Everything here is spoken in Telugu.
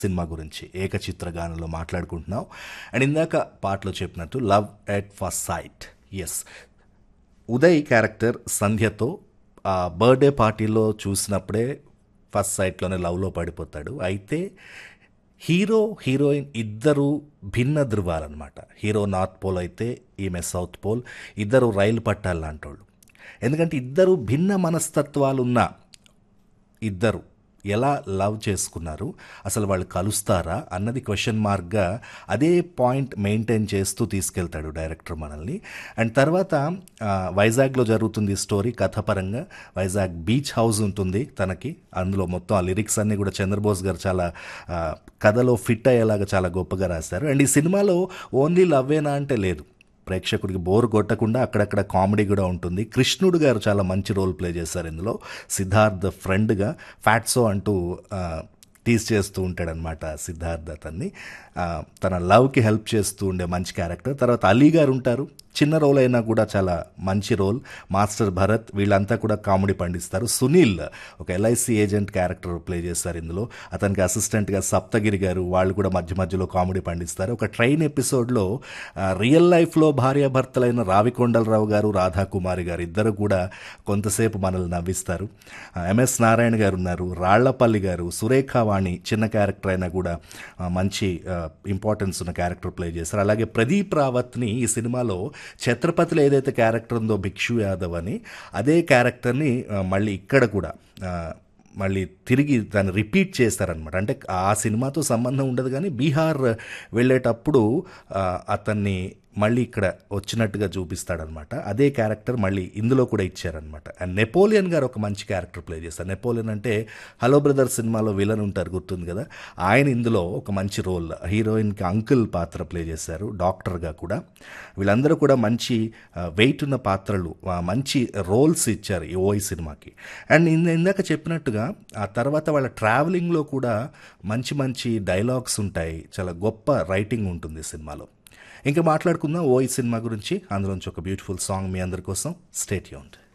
సినిమా గురించి ఏకచిత్రగానంలో మాట్లాడుకుంటున్నాం అండ్ ఇందాక పాటలో చెప్పినట్టు love at first sight yes Uday character సంధ్యతో ఆ బర్త్డే పార్టీలో చూసినప్పుడే ఫస్ట్ సైట్లోనే లవ్లో పడిపోతాడు అయితే హీరో హీరోయిన్ ఇద్దరు భిన్న ధృవాలన్నమాట హీరో నార్త్ పోల్ అయితే ఈమె సౌత్ పోల్ ఇద్దరు రైలు పట్టాలు లాంటోళ్ళు ఎందుకంటే ఇద్దరు భిన్న మనస్తత్వాలున్న ఇద్దరు ఎలా లవ్ చేసుకున్నారు అసలు వాళ్ళు కలుస్తారా అన్నది క్వశ్చన్ మార్క్గా అదే పాయింట్ మెయింటైన్ చేస్తూ తీసుకెళ్తాడు డైరెక్టర్ మనల్ని అండ్ తర్వాత ఆ, వైజాగ్లో జరుగుతుంది స్టోరీ కథపరంగా వైజాగ్ బీచ్ హౌస్ ఉంటుంది తనకి అందులో మొత్తం ఆ లిరిక్స్ అన్నీ కూడా చంద్రబోస్ గారు చాలా ఆ, కథలో ఫిట్ అయ్యేలాగా చాలా గొప్పగా రాశారు అండ్ ఈ సినిమాలో ఓన్లీ లవ్వేనా అంటే లేదు ప్రేక్షకుడికి బోర్ కొట్టకుండా అక్కడక్కడ కామెడీ కూడా ఉంటుంది కృష్ణుడు గారు చాలా మంచి రోల్ ప్లే చేశారు ఇందులో సిద్ధార్థ్ ఫ్రెండ్గా ఫ్యాట్సో అంటూ ఆ, టీస్ చేస్తూ ఉంటాడనమాట సిద్ధార్థ్ అతన్ని ఆ, తన లవ్కి హెల్ప్ చేస్తూ ఉండే మంచి క్యారెక్టర్ తర్వాత అలీ గారు ఉంటారు చిన్న రోల్ అయినా కూడా చాలా మంచి రోల్ మాస్టర్ భరత్ వీళ్ళంతా కూడా కామెడీ పండిస్తారు సునీల్ ఒక ఎల్ఐసి ఏజెంట్ క్యారెక్టర్ ప్లే చేస్తారు ఇందులో అతనికి అసిస్టెంట్గా సప్తగిరి గారు వాళ్ళు కూడా మధ్య మధ్యలో కామెడీ పండిస్తారు ఒక ట్రైన్ ఎపిసోడ్లో ఆ, రియల్ లైఫ్లో భార్యాభర్తలైన రావికొండలరావు గారు రాధాకుమారి గారు ఇద్దరు కూడా కొంతసేపు మనల్ని నవ్విస్తారు ఆ, ఎంఎస్ నారాయణ గారు ఉన్నారు రాళ్లపల్లి గారు సురేఖావాణి చిన్న క్యారెక్టర్ అయినా కూడా ఆ, మంచి ఇంపార్టెన్స్ ఉన్న క్యారెక్టర్ ప్లే చేశారు అలాగే ప్రదీప్ రావత్ని ఈ సినిమాలో ఛత్రపతిలో ఏదైతే క్యారెక్టర్ ఉందో భిక్షు యాదవ్ అని అదే క్యారెక్టర్ని ఆ, మళ్ళీ ఇక్కడ కూడా ఆ, మళ్ళీ తిరిగి దాన్ని రిపీట్ చేస్తారనమాట అంటే ఆ సినిమాతో సంబంధం ఉండదు కానీ బీహార్ వెళ్ళేటప్పుడు ఆ, అతన్ని మళ్ళీ ఇక్కడ వచ్చినట్టుగా చూపిస్తాడనమాట అదే క్యారెక్టర్ మళ్ళీ ఇందులో కూడా ఇచ్చారనమాట అండ్ నెపోలియన్ గారు ఒక మంచి క్యారెక్టర్ ప్లే చేస్తారు నెపోలియన్ అంటే హలో బ్రదర్ సినిమాలో విలన్ ఉంటారు గుర్తుంది కదా ఆయన ఇందులో ఒక మంచి రోల్ హీరోయిన్కి అంకుల్ పాత్ర ప్లే చేశారు డాక్టర్గా కూడా వీళ్ళందరూ కూడా మంచి వెయిట్ ఉన్న పాత్రలు ఆ, మంచి రోల్స్ ఇచ్చారు ఈ ఓయి సినిమాకి అండ్ ఇంద- ఇందాక చెప్పినట్టుగా ఆ తర్వాత వాళ్ళ ట్రావెలింగ్లో కూడా మంచి మంచి డైలాగ్స్ ఉంటాయి చాలా గొప్ప రైటింగ్ ఉంటుంది సినిమాలో ఇంకా మాట్లాడుకుందాం ఓ ఈ సినిమా గురించి అందులోంచి ఒక బ్యూటిఫుల్ సాంగ్ మీ అందరి కోసం స్టేట్ యూన్డ్